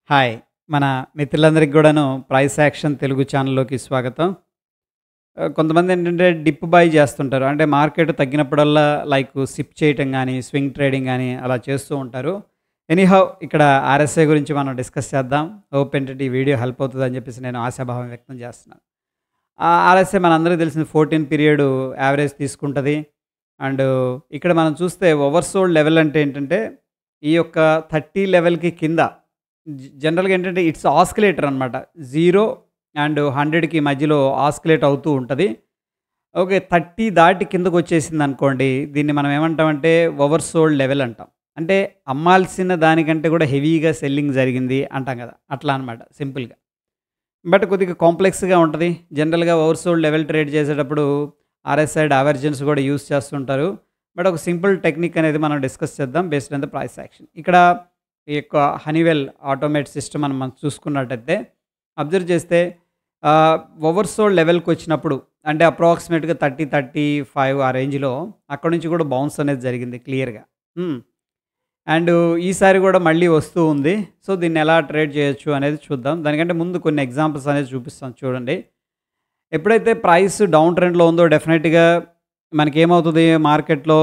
Hi! మన మిత్రులందరికి గూడాను price action Telugu ఛానల్‌లోకి స్వాగతం. ఆహ్, కొంతమందేంటంటే డిప్ బై చేస్తుంటారు. అంటే మార్కెట్ తగ్గినప్పుడల్లా లైక్ సిప్ చేయటం గానీ, స్వింగ్ ట్రేడింగ్ గానీ అలా చేస్తూ ఉంటారు. ఎనీహౌ ఇక్కడ ఆర్ఎస్ఐ గురించి మనం డిస్కస్ చేద్దాం. హోప్ ఏంటంటే ఈ వీడియో హెల్ప్ అవుతదని చెప్పేసి నేను ఆశాభావం వ్యక్తం చేస్తున్నాను. ఆహ్, ఆర్ఎస్ఐ మనందరికీ తెలిసింది 14 పీరియడ్ యావరేజ్ తీసుకుంటది. అండ్ ఇక్కడ మనం చూస్తే ఓవర్‌సోల్డ్ లెవెల్ అంటే ఏంటంటే ఈ యొక్క 30 లెవెల్‌కి కింద జ జనరల్‌గా ఏంటంటే ఇట్స్ ఆస్కిలేటర్ అనమాట. 0 అండ్ 100కి మధ్యలో ఆస్కిలేట్ అవుతూ ఉంటది. ఓకే. 30 దాటి కిందకొచ్చేసిందనుకోండి దీన్ని మనం ఏమంటామంటే ఓవర్‌సోల్డ్ లెవెల్ అంటాం. అంటే అమ్మాల్సిన దానికంటే కూడా హెవీగా సెల్లింగ్ జరిగింది అంటాం కదా! అట్లా అనమాట సింపుల్‌గా. బట్ కొద్దిగా కాంప్లెక్స్‌గా ఉంటది. జనరల్‌గా ఓవర్‌సోల్డ్ లెవెల్ ట్రేడ్ చేసేటప్పుడు ఆర్ఎస్ఐ డైవర్జెన్స్ కూడా యూజ్ చేస్తుంటారు. బట్ ఒక సింపుల్ టెక్నిక్ అనేది మనం డిస్కస్ చేద్దాం based on the price action. ఇక్కడ ఈ యొక్క హనీవెల్ ఆటోమేట్ సిస్టమ్ అని మనం చూసుకున్నట్టయితే అబ్జర్వ్ చేస్తే ఆహ్, ఓవర్‌సోల్డ్ లెవెల్‌కొచ్చినప్పుడు అంటే అప్రాక్సిమేట్‌గా 30, 35 ఆ రేంజ్‌లో అక్కడి నుంచి కూడా బౌన్స్ అనేది జరిగింది క్లియర్‌గా. హ్మ్. అండ్ ఈసారి కూడా మళ్ళీ వస్తూ ఉంది. సో దీన్ని ఎలా ట్రేడ్ చేయొచ్చు అనేది చూద్దాం. దానికంటే ముందు కొన్ని ఎగ్జాంపుల్స్ అనేది చూపిస్తాను చూడండి. ఎప్పుడైతే ప్రైస్ డౌన్ ట్రెండ్‌లో ఉందో డెఫినెట్‌గా మనకేమవుతది మార్కెట్‌లో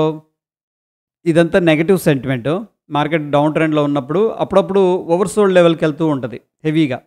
ఇదంతా నెగెటివ్ సెంటిమెంటు. మార్కెట్ డౌన్ ట్రెండ్‌లో ఉన్నప్పుడు అప్పుడప్పుడు ఓవర్‌సోల్డ్ లెవెల్‌కెళ్తూ ఉంటది హెవీగా.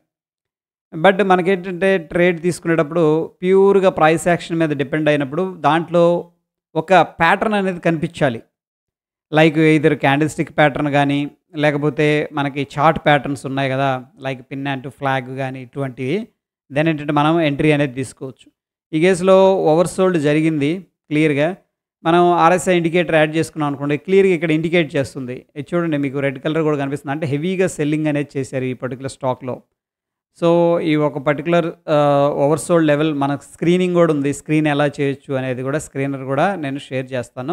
బట్ మనకేంటంటే ట్రేడ్ తీసుకునేటప్పుడు ప్యూర్‌గా ప్రైస్ యాక్షన్ మీద డిపెండ్ అయినప్పుడు దాంట్లో ఒక ప్యాటర్న్ అనేది కనిపించాలి. Like either candlestick pattern గానీ, లేకపోతే మనకి చార్ట్ ప్యాటర్న్స్ ఉన్నాయి గదా! లైక్ పిన్ అండ్ ఫ్లాగ్ గానీ ఇటువంటివి. దెన్ ఏంటంటే మనం ఎంట్రీ అనేది తీసుకోవచ్చు. ఈ కేస్‌లో ఓవర్‌సోల్డ్ జరిగింది క్లియర్‌గా. మనం ఆర్ఎస్ఐ ఇండికేటర్ యాడ్ చేసుకున్నాం అనుకోండి క్లియర్‌గా ఇక్కడ ఇండికేట్ చేస్తుంది. ఇది చూడండి మీకు రెడ్ కలర్ కూడా కనిపిస్తుంది. అంటే హెవీగా సెల్లింగ్ అనేది చేశారు ఈ పర్టిక్యులర్ స్టాక్‌లో. సో ఈ ఒక పర్టిక్యులర్ ఆహ్, ఓవర్‌సోల్డ్ లెవెల్ మనకు స్క్రీనింగ్ కూడా ఉంది. స్క్రీన్ ఎలా చేయొచ్చు అనేది కూడా స్క్రీనర్ కూడా నేను షేర్ చేస్తాను.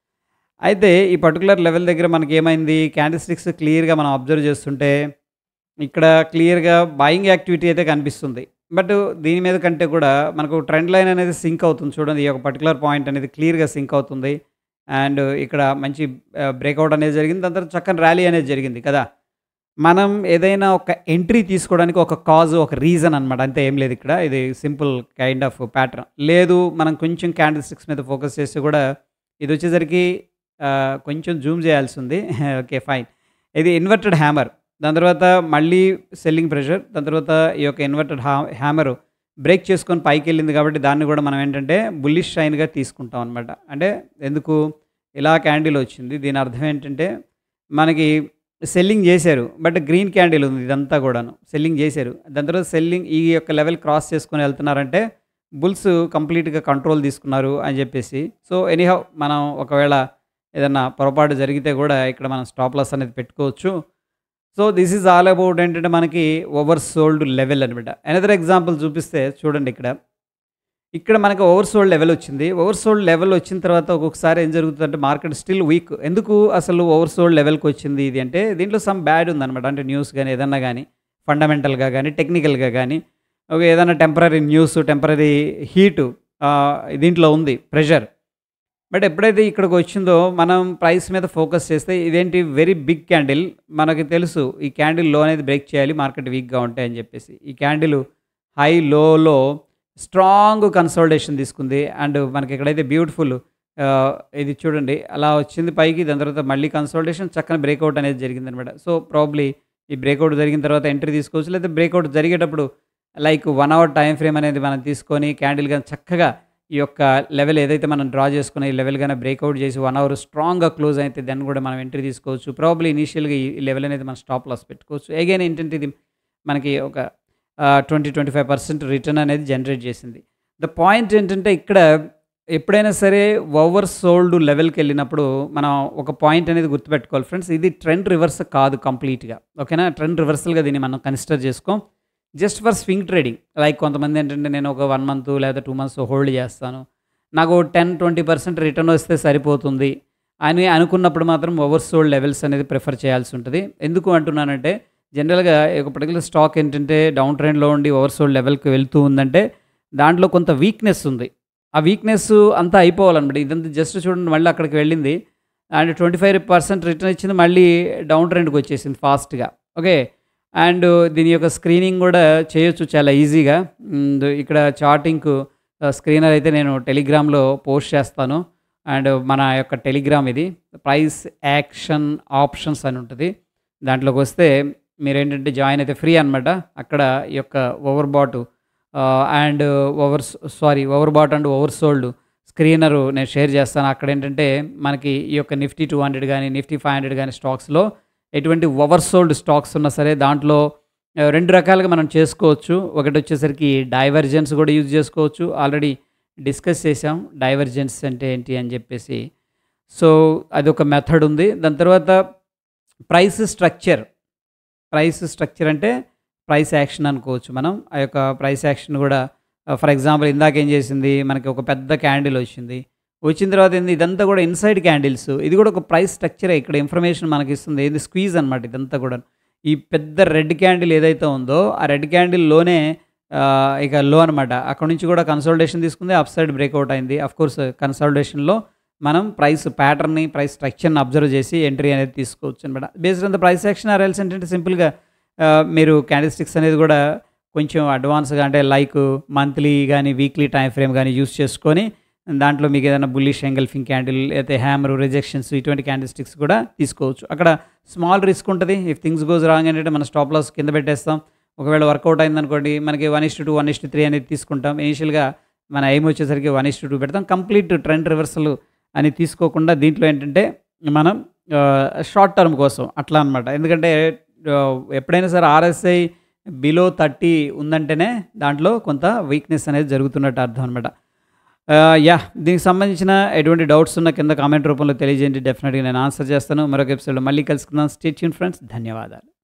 అయితే ఈ పర్టిక్యులర్ లెవెల్ దగ్గర మనకేమైంది క్యాండిల్ స్టిక్స్ క్లియర్‌గా మనం అబ్జర్వ్ చేస్తుంటే ఇక్కడ క్లియర్‌గా బయింగ్ యాక్టివిటీ అయితే కనిపిస్తుంది. బట్ దీని మీద కంటే కూడా మనకు ట్రెండ్ లైన్ అనేది సింక్ అవుతుంది చూడండి. ఈ యొక్క పర్టిక్యులర్ పాయింట్ అనేది క్లియర్‌గా సింక్ అవుతుంది. అండ్ ఇక్కడ మంచి ఆహ్, బ్రేకౌట్ అనేది జరిగింది. దాని తర్వాత చక్కని ర్యాలీ అనేది జరిగింది కదా! మనం ఏదైనా ఒక ఎంట్రీ తీసుకోవడానికి ఒక కాజ్, ఒక రీజన్ అనమాట. అంతే ఏం లేదు ఇక్కడ. ఇది సింపుల్ కైండ్ ఆఫ్ ప్యాటర్న్. లేదు మనం కొంచెం క్యాండిల్ స్టిక్స్ మీద ఫోకస్ చేస్తే కూడా ఇదొచ్చేసరికి ఆహ్, కొంచెం జూమ్ చేయాల్సుంది. Okay fine. ఇది ఇన్వర్టెడ్ హ్యామర్. దాని తర్వాత మళ్ళీ సెల్లింగ్ ప్రెషర్. దాని తర్వాత ఈ యొక్క ఇన్వర్టెడ్ హా హ్యామర్ బ్రేక్ చేసుకొని పైకెళ్ళింది కాబట్టి దాన్ని కూడా మనం ఏంటంటే బుల్లిష్ షైన్‌గా తీసుకుంటాం అనమాట. అంటే ఎందుకు ఇలా క్యాండిల్ వచ్చింది. దీని అర్థం ఏంటంటే మనకి సెల్లింగ్ చేశారు. బట్ గ్రీన్ క్యాండిల్ ఉంది ఇదంతా కూడాను. సెల్లింగ్ చేశారు. దాని తర్వాత సెల్లింగ్ ఈ యొక్క లెవెల్ క్రాస్ చేసుకొని వెళ్తున్నారంటే బుల్స్ కంప్లీట్‌గా కంట్రోల్ తీసుకున్నారు అని చెప్పేసి. సో ఎనీహౌ మనం ఒకవేళ ఏదన్నా పొరపాటు జరిగితే కూడా ఇక్కడ మనం స్టాప్ లాస్ అనేది పెట్టుకోవచ్చు. So this is all about ఏంటంటే మనకి ఓవర్‌సోల్డ్ లెవెల్ అనమాట. అనదర్ ఎగ్జాంపుల్ చూపిస్తే చూడండి ఇక్కడ. ఇక్కడ మనకు ఓవర్‌సోల్డ్ లెవెల్ వచ్చింది. ఓవర్‌సోల్డ్ లెవెల్ వచ్చిన తర్వాత ఒక్కొక్కసారి ఏం జరుగుతుందంటే మార్కెట్ స్టిల్ వీక్. ఎందుకు అసలు ఓవర్‌సోల్డ్ లెవెల్‌కొచ్చింది ఇది అంటే దీంట్లో సమ్ బ్యాడ్ ఉందనమాట. అంటే న్యూస్ గాని ఏదన్నా గాని ఫండమెంటల్‌గా గాని, టెక్నికల్‌గా గాని ఓకే ఏదైనా టెంపరరీ న్యూస్, టెంపరరీ హీటు ఆహ్, దీంట్లో ఉంది ప్రెషర్. బట్ ఎప్పుడైతే ఇక్కడికి వచ్చిందో మనం ప్రైస్ మీద ఫోకస్ చేస్తే ఇదేంటి వెరీ బిగ్ క్యాండిల్. మనకి తెలుసు ఈ క్యాండిల్ లో అనేది బ్రేక్ చేయాలి మార్కెట్ వీక్‌గా ఉంటే అని చెప్పేసి. ఈ క్యాండిల్ హై, లోలో స్ట్రాంగ్ కన్సాలిడేషన్ తీసుకుంది. అండ్ మనకి ఎక్కడైతే బ్యూటిఫుల్ ఆహ్, ఇది చూడండి అలా వచ్చింది పైకి. దాని తర్వాత మళ్ళీ కన్సాలిడేషన్ చక్కని బ్రేకౌట్ అనేది జరిగిందనమాట. సో ప్రాబబ్లీ ఈ బ్రేకౌట్ జరిగిన తర్వాత ఎంట్రీ తీసుకోవచ్చు. లేదా బ్రేకౌట్ జరిగేటప్పుడు లైక్ 1 అవర్ టైమ్ ఫ్రేమ్ అనేది మనం తీసుకొని క్యాండిల్ గాని చక్కగా ఈ యొక్క లెవెల్ ఏదైతే మనం డ్రా చేసుకున్న ఈ లెవెల్ గాని బ్రేకౌట్ చేసి 1 అవర్ స్ట్రాంగ్‌గా క్లోజ్ అయితే దెన్ కూడా మనం ఎంట్రీ తీసుకోవచ్చు. ప్రాబబ్లీ ఇనీషియల్‌గా ఈ లెవెల్ అనేది మనం స్టాప్ లాస్ పెట్టుకోవచ్చు. అగైన్ ఏంటంటే ఇది మనకి ఒక ఆహ్, 20, 25% రిటర్న్ అనేది జనరేట్ చేసింది. ద పాయింట్ ఏంటంటే ఇక్కడ ఎప్పుడైనా సరే ఓవర్‌సోల్డ్ లెవెల్‌కెళ్ళినప్పుడు మనం ఒక పాయింట్ అనేది గుర్తుపెట్టుకోవాలి ఫ్రెండ్స్. ఇది ట్రెండ్ రివర్స్ కాదు కంప్లీట్‌గా. ఓకేనా? ట్రెండ్ రివర్సల్‌గా దీన్ని మనం కన్సిడర్ చేసుకోం. Just for swing trading. Like కొంతమంది ఏంటంటే నేను ఒక 1 మంత్ లేదా 2 మంత్స్ హోల్డ్ చేస్తాను. నాకు 10, 20% రిటర్న్ వస్తే సరిపోతుంది అని అనుకున్నప్పుడు మాత్రం ఓవర్‌సోల్డ్ లెవెల్స్ అనేది ప్రిఫర్ చేయాల్సి ఉంటది. ఎందుకు అంటున్నానంటే జనరల్‌గా ఒక పర్టిక్యులర్ స్టాక్ ఏంటంటే డౌన్ ట్రెండ్‌లో ఉండి ఓవర్‌సోల్డ్ లెవెల్‌కి వెళ్తూ ఉందంటే దాంట్లో కొంత వీక్‌నెస్ ఉంది. ఆ వీక్‌నెస్ అంతా అయిపోవాలన్నమాట. ఇదంతా జస్ట్ చూడండి మళ్ళీ అక్కడికి వెళ్ళింది. అండ్ 25% రిటర్న్ ఇచ్చింది. మళ్ళీ డౌన్ ట్రెండ్‌కి వచ్చేసింది ఫాస్ట్‌గా. ఓకే. అండ్ దీని యొక్క స్క్రీనింగ్ కూడా చేయొచ్చు చాలా ఈజీగా అండ్ ఇక్కడ చార్టింగ్కు స్క్రీనర్ అయితే నేను టెలిగ్రామ్లో పోస్ట్ చేస్తాను అండ్ మన యొక్క టెలిగ్రామ్ ఇది ప్రైస్ యాక్షన్ ఆప్షన్స్ అని ఉంటుంది దాంట్లోకి వస్తే మీరు ఏంటంటే జాయిన్ అయితే ఫ్రీ అనమాట అక్కడ ఈ యొక్క overbought and over sorry overbought and oversold screener నేను షేర్ చేస్తాను అక్కడ ఏంటంటే మనకి ఈ యొక్క నిఫ్టీ టూ హండ్రెడ్ కానీ నిఫ్టీ ఫైవ్ హండ్రెడ్ కానీ స్టాక్స్లో ఎటువంటి ఓవర్ సోల్డ్ స్టాక్స్ ఉన్నా సరే దాంట్లో ఆ, రెండు రకాలుగా మనం చేసుకోవచ్చు ఒకటి వచ్చేసరికి డైవర్జెన్స్ కూడా యూజ్ చేసుకోవచ్చు ఆల్రెడీ డిస్కస్ చేసాం డైవర్జెన్స్ అంటే ఏంటి అని చెప్పేసి సో అదొక మెథడ్ ఉంది దాని తర్వాత ప్రైస్ స్ట్రక్చర్ ప్రైస్ స్ట్రక్చర్ అంటే ప్రైస్ యాక్షన్ అనుకోవచ్చు మనం ఆ యొక్క ప్రైస్ యాక్షన్ కూడా ఫర్ ఎగ్జాంపుల్ ఇందాక ఏం చేసింది మనకి ఒక పెద్ద క్యాండిల్ వచ్చింది వచ్చిన తర్వాత ఏంది ఇదంతా కూడా ఇన్సైడ్ క్యాండిల్స్ ఇది కూడా ఒక ప్రైస్ స్ట్రక్చరే ఇక్కడ ఇన్ఫర్మేషన్ మనకి ఇస్తుంది ఇది స్క్వీజ్ అనమాట ఇదంతా కూడా ఈ పెద్ద రెడ్ క్యాండిల్ ఏదైతే ఉందో ఆ రెడ్ క్యాండిల్లోనే ఇక లో అనమాట అక్కడ నుంచి కూడా కన్సల్టేషన్ తీసుకుంది అప్ సైడ్ బ్రేక్అవుట్ అయింది అఫ్ కోర్స్ కన్సల్టేషన్లో మనం ప్రైస్ ప్యాటర్న్ని ప్రైస్ స్ట్రక్చర్ని అబ్జర్వ్ చేసి ఎంట్రీ అనేది తీసుకోవచ్చు అనమాట based on the price action or else ఏంటంటే సింపుల్గా మీరు క్యాండిల్స్టిక్స్ అనేది కూడా కొంచెం అడ్వాన్స్గా అంటే లైక్ మంత్లీ కానీ వీక్లీ టైం ఫ్రేమ్ కానీ యూస్ చేసుకొని దాంట్లో మీకు ఏదైనా బుల్లిష్ ఎంగల్ఫింగ్ క్యాండిల్ అయితే హ్యామర్ రిజెక్షన్స్ ఇటువంటి క్యాండిల్ స్టిక్స్ కూడా తీసుకోవచ్చు అక్కడ స్మాల్ రిస్క్ ఉంటుంది ఇఫ్ థింగ్స్ గోస్ రాంగ్ ఏంటంటే మన స్టాప్ లాస్ కింద పెట్టేస్తాం ఒకవేళ వర్కౌట్ అయిందనుకోండి మనకి one is two one is three అనేది తీసుకుంటాం ఇనిషియల్గా మన ఎయిమ్ వచ్చేసరికి వన్ ఇస్ టూ పెడతాం కంప్లీట్ ట్రెండ్ రివర్సల్ అని తీసుకోకుండా దీంట్లో ఏంటంటే మనం షార్ట్ టర్మ్ కోసం అట్లా అనమాట ఎందుకంటే ఆ, ఎప్పుడైనా సరే ఆర్ఎస్ఐ బిలో థర్టీ ఉందంటేనే దాంట్లో కొంత వీక్నెస్ అనేది జరుగుతున్నట్టు అర్థం అనమాట యా దీనికి సంబంధించిన ఎటువంటి డౌట్స్ ఉన్న కింద కామెంట్ రూపంలో తెలియజేయండి డెఫినెట్గా నేను ఆన్సర్ చేస్తాను మరొక ఎపిసోడ్లో మళ్ళీ కలుసుకుందాం స్టేట్ ఫ్రెండ్స్ ధన్యవాదాలు